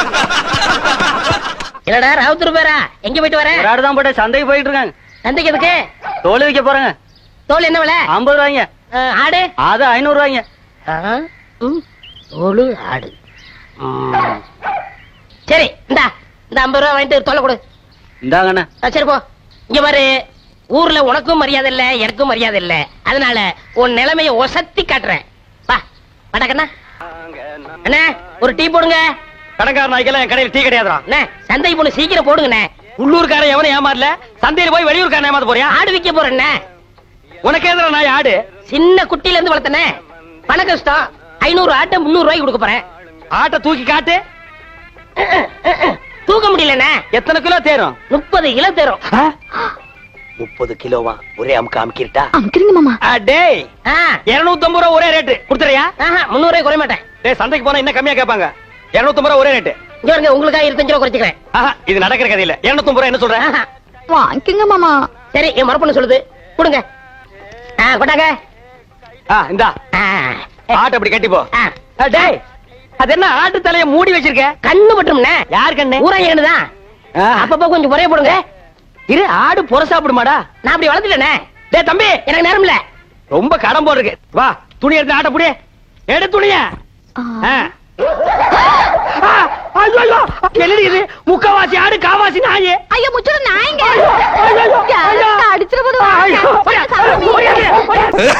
என்னடா ராவுத்தூர் பேரா எங்க போயிட்டு வர ஒரு ஆடு தான் போட்டு சந்தைக்கு போயிட்டு இருக்காங்க சந்தைக்கு எதுக்கு தோல் விற்க போறாங்க தோல் என்ன விலை ஐம்பது ரூபாய்ங்க அஹ், ஆடு அது ஐநூறு ரூபாய்ங்க ஆ, ம், தோலு ஆடு ம். சரி இந்தா இந்த ஐம்பது ரூபா வாங்கிட்டு தொலை கொடு இந்தாங்கண்ணே ஆ, சரி போ இங்க பாரு ஊர்ல உனக்கும் மரியாதை இல்ல எனக்கும் மரியாதை இல்ல அதனால உன் நிலைமைய ஒசத்தி காட்டுறேன் வா வடக்கண்ணா அண்ணா ஒரு டீ போடுங்க கடைக்கார நாய்க்கெல்லாம் என் கடையில் டீ கிடையாதுடா அண்ணா சந்தைக்கு போன சீக்கிரம் போடுங்கண்ணே உள்ளூர்காரன் எவனும் ஏமாறல சந்தையில போய் வெளியூர்காரன் ஏமாத்த போறியா ஆடு விக்க போறேண்ணே உனக்கு எதிர நாய் ஆடு சின்ன குட்டில இருந்து வளர்த்தனே பண கஷ்டம் ஐநூறு ஆட்டை முந்நூறு ரூபாய்க்கு கொடுக்க போறேன் ஆட்டை தூக்கி காட்டு தூக்க முடியலண்ணே எத்தனை கிலோ தேரும் முப்பது கிலோ தரும் முப்பது கிலோவா ஒரே அமுக்கு அமுக்கிட்டா அமுக்குறீங்க மாமா டேய் ஆ, இருநூத்தி ஐம்பது ரூபா ஒரே ரேட்டு கொடுத்துறியா ஆஹா, முந்நூறு ரூபாய் குறைய மாட்டேன் டேய் சந்தைக்கு போனா இன்னும் கம்மியா கேட்பாங்க இருநூத்தி ரூபா ஒரே ரேட்டு இங்க வருங்க உங்களுக்காக இருபத்தஞ்சு ரூபா குறைச்சிக்கிறேன் ஆஹா, இது நடக்கிற கதை இல்ல இருநூத்தி ரூபா என்ன சொல்றேன் ஆஹா. வாங்கிக்கோங்க மாமா சரி என் மரப்பண்ணு சொல்லுது கொடுங்க ஆ கொண்டாங்க ஆ, இந்தா ஆ, ஆட்டை அப்படி கட்டி போ ஆ. ஆ, டேய் அது என்ன ஆட்டு தலைய மூடி வச்சிருக்க கண்ணு மட்டும்ண்ணே யார் கண்ணு ஊரா தான் ஆ, அப்பப்ப கொஞ்சம் குறைய போடுங்க இரு ஆடு புற சாப்பிடுமாடா நான் அப்படி வளர்த்துட்டேனே டேய் தம்பி எனக்கு நேரம் இல்ல ரொம்ப கடன் போல் இருக்கு வா துணி எடுத்து ஆட்ட புடி எடு துணிய ஆ. என்னடி இது முக்கவாசி ஆடு காவாசி நாயே ஐயோ முச்சுடு நாயங்க ஐயோ, ஐயோ, ஐயோ. அடிச்சிட போது ஐயோ, போயா, போயா, போயா.